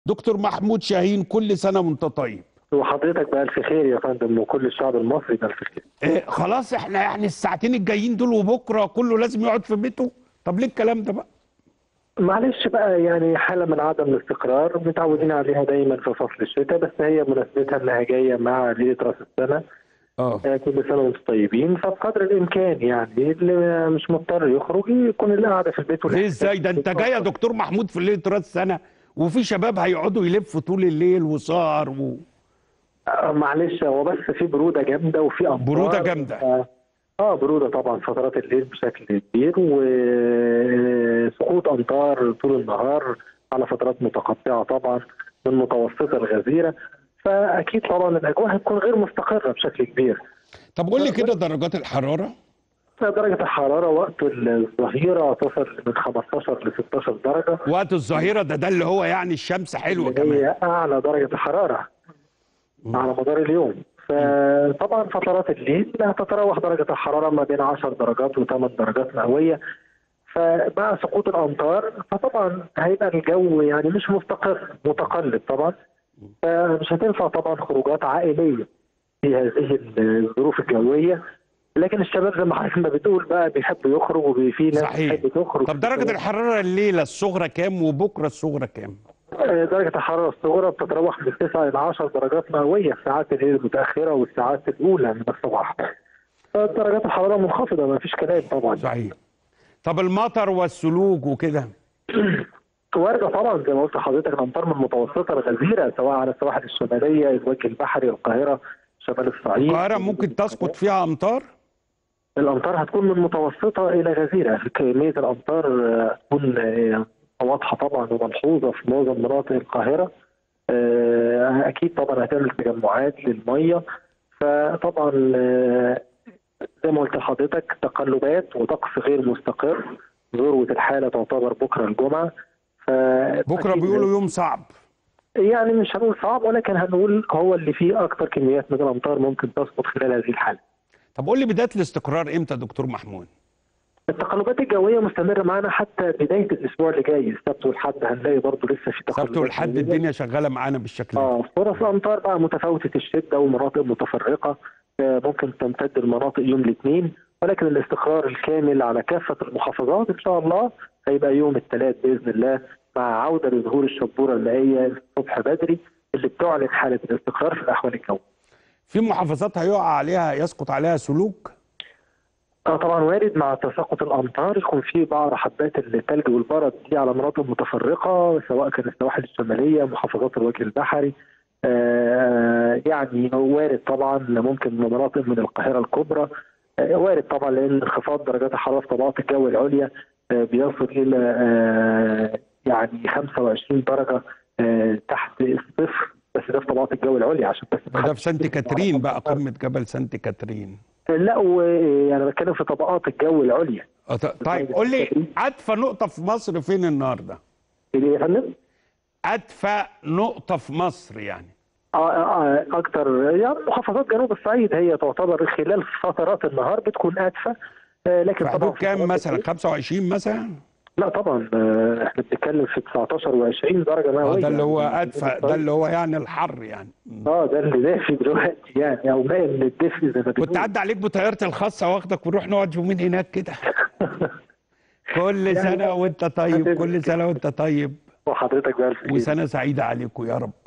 دكتور محمود شاهين كل سنة وانت طيب وحضرتك بألف خير يا فندم وكل الشعب المصري بألف خير إيه خلاص احنا يعني الساعتين الجايين دول وبكرة كله لازم يقعد في بيته طب ليه الكلام ده بقى معلش بقى يعني حالة من عدم الاستقرار متعودين عليها دايما في فصل الشتاء بس هي مناسبتها انها جاية مع ليلة راس السنة اه آه، كل سنة وانتم طيبين فبقدر الإمكان يعني اللي مش مضطر يخرج يكون اللي قاعدة في البيت ليه ازاي ده انت جاي يا دكتور محمود في ليلة راس سنة وفي شباب هيقعدوا يلفوا طول الليل وسهر و... آه، معلش هو بس في برودة جامدة وفي أمطار برودة جامدة. اه آه، برودة طبعا فترات الليل بشكل كبير وسقوط أمطار طول النهار على فترات متقطعة طبعا من متوسطة الغزيرة فأكيد طبعا الأجواء هتكون غير مستقرة بشكل كبير طب قول لي كده درجات الحرارة درجة الحرارة وقت الظهيرة تصل من 15 ل 16 درجة وقت الظهيرة ده ده اللي هو يعني الشمس حلوة اللي كمان هي أعلى درجة الحرارة على مدار اليوم فطبعا فترات الليل هتتراوح درجة الحرارة ما بين 10 درجات و8 درجات مئوية فمع سقوط الأمطار فطبعا هيبقى الجو يعني مش مستقر متقلب طبعا فمش هتنفع طبعا خروجات عائلية في هذه الظروف الجوية لكن الشباب زي ما حضرتك ما بتقول بقى بيحبوا يخرجوا وفي ناس صحيح بتحب تخرج طب درجة الحرارة الليلة الصغرى كام وبكرة الصغرى كام آه، درجة الحرارة الصغرى بتتراوح من 9 إلى 10 درجات مئوية في ساعات الليل المتأخرة والساعات الأولى من الصباح. فدرجات الحرارة منخفضة ما فيش كلام طبعا. صحيح طب المطر والثلوج وكده واردة طبعا زي ما قلت لحضرتك الأمطار من متوسطة الغزيرة سواء على السواحل الشمالية الوجه البحري القاهرة شمال الصعيد. القاهرة ممكن تسقط فيها أمطار الأمطار هتكون من متوسطة إلى غزيرة كمية الأمطار آه، تكون آه، واضحة طبعا وملحوظة في معظم مناطق القاهرة آه، أكيد طبعا هتعمل تجمعات للمية فطبعا آه، زي ما قلت لحضرتك تقلبات وطقس غير مستقر ذروة الحالة تعتبر بكرة الجمعة ف- بكرة أكيد بيقولوا يوم صعب يعني مش هنقول صعب ولكن هنقول هو اللي فيه أكثر كميات من الأمطار ممكن تسقط خلال هذه الحالة طب قول لي بداية الاستقرار امتى يا دكتور محمود التقلبات الجوية مستمرة معانا حتى بداية الأسبوع اللي جاي السبت والحد هنلاقي برضه لسه في تقلبات سبت والحد جوية. الدنيا شغالة معانا بالشكل ده اه فرص أمطار بقى متفاوتة الشدة ومناطق متفرقة آه، ممكن تمتد المناطق يوم الاثنين ولكن الاستقرار الكامل على كافة المحافظات إن شاء الله هيبقى يوم الثلاث بإذن الله مع عودة لظهور الشبورة المائية الصبح بدري اللي بتعلن حالة الاستقرار في الأحوال الجوية. في محافظات هيقع عليها يسقط عليها سلوك اه طبعا وارد مع تساقط الامطار يكون في بعض حبات الثلج والبرد دي على مناطق متفرقه سواء كانت السواحل الشماليه محافظات الوجه البحري آه يعني وارد طبعا ممكن مناطق من القاهره الكبرى آه وارد طبعا لان انخفاض درجات الحراره في طبقات الجو العليا آه بيصل الى آه يعني 25 درجه آه تحت الصفر بس ده في طبقات الجو العليا عشان بس ده في سانت كاترين بقى قمة جبل سانت كاترين لا وانا بتكلم في طبقات الجو العليا آه، ط- طيب قول لي أدفى نقطة في مصر فين النهاردة ايه يا فندم؟ أدفى نقطة في مصر يعني آه آه اكتر يعني محافظات جنوب الصعيد هي تعتبر خلال فترات النهار بتكون ادفى آه لكن في طبعا حدود في كام فترات مثلا الليل- 25 مثلا لا طبعا آه احنا بنتكلم في 19 و20 درجه آه، مئويه ده اللي هو يعني أدفى ده اللي هو يعني الحر يعني مم. اه ده اللي دافي دلوقتي يعني او مائل للدفء زي ما كنت بنقول عدى عليك بطيارتي الخاصة واخدك ونروح نقعد يومين هناك كده كل سنة وانت طيب كل سنة وانت طيب وحضرتك بألف خير وسنة سعيدة عليكم يا رب